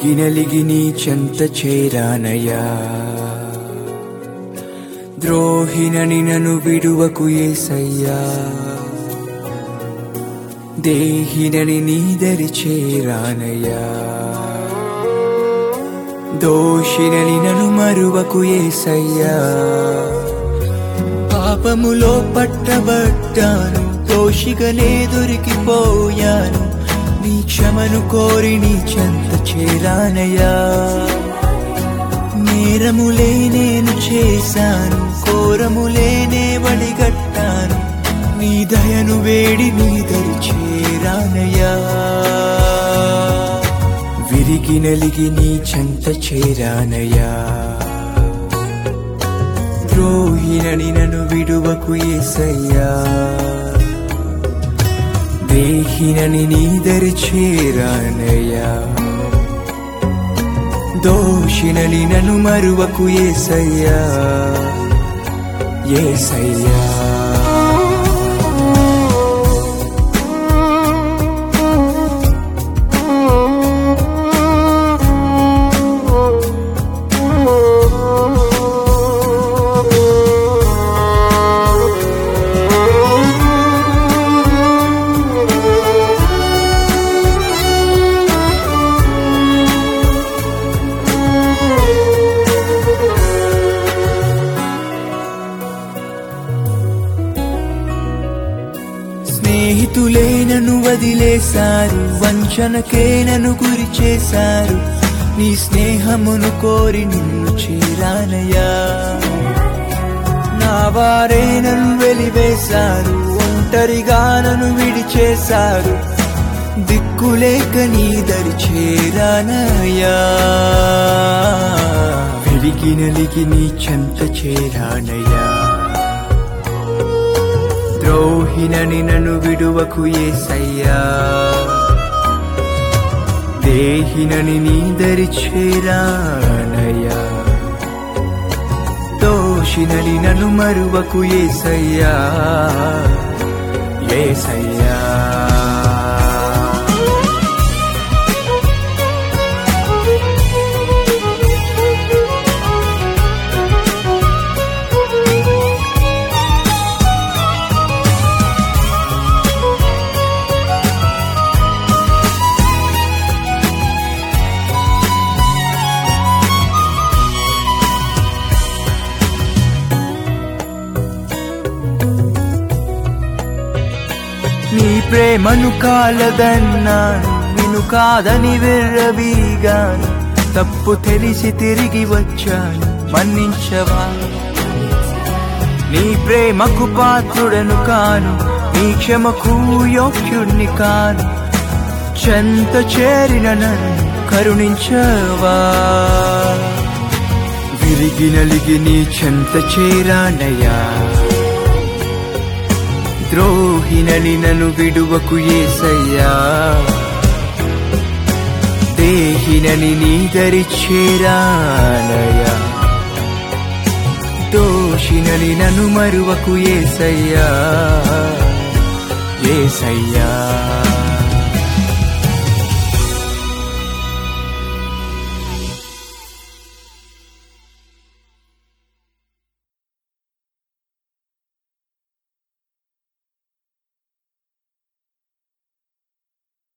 విరిగి నలిగి నీ చెంత చేరానయ్యా ద్రోహినని నన్ను విడువకు ఏసయ్యా దేహినని నీ దరి చేరానయ్యా దోషినని నన్ను మరువకు ఏసయ్యా పాపములో పట్టబడ్డాను దోషిగానే దొరికిపోయాను నీ క్షమను కోరి నీ చెంత చేరానయ్యా నేరములే నేను చేశాను కోరములేనే వడిగట్టాను నీ దయను వేడి నీ దరి చేరానయ్యా విరిగి నలిగి నీ చెంత చేరానయ్యా ద్రోహినని నన్ను విడువకు ఏసయ్యా దేహినని నీ దరి చేరానయ్యా దోషినని నన్ను మరువకు ఏసయ్యా ఏసయ్యా స్నేహితులే నన్ను వదిలేశారు వంచనకే నన్ను గురి చేశారు నీ స్నేహమును కోరి నిన్ను చేరానయ్యా నా వారే నన్ను వెలివేశారు ఒంటరిగా నన్ను విడిచేశారు దిక్కులేక నీ దరి చేరానయ్యా విరిగి నలిగి నీ చెంత చేరానయ్యా ద్రోహినని నన్ను విడువకు ఏసయ్యా దేహినని నీ దరి చేరానయ్యా దోషినని నన్ను మరువకు ఏసయ్యా ఏసయ్యా నీ ప్రేమను కాలదన్నాను నిన్ను కాదని విర్రవీగాను తప్పు తెలిసి తిరిగి వచ్చాను మన్నించవా నీ ప్రేమకు పాత్రుడను కాను నీ క్షమకు యోగ్యుణ్ణి కాను చెంత చేరిన నన్ను కరుణించవా విరిగి నలిగి నీ చెంత చేరానయ్యా ద్రోహినని నన్ను విడువకు ఏసయ్యా దేహినని నీ దరి చేరానయ్యా దోషినని నన్ను మరువకు ఏసయ్యా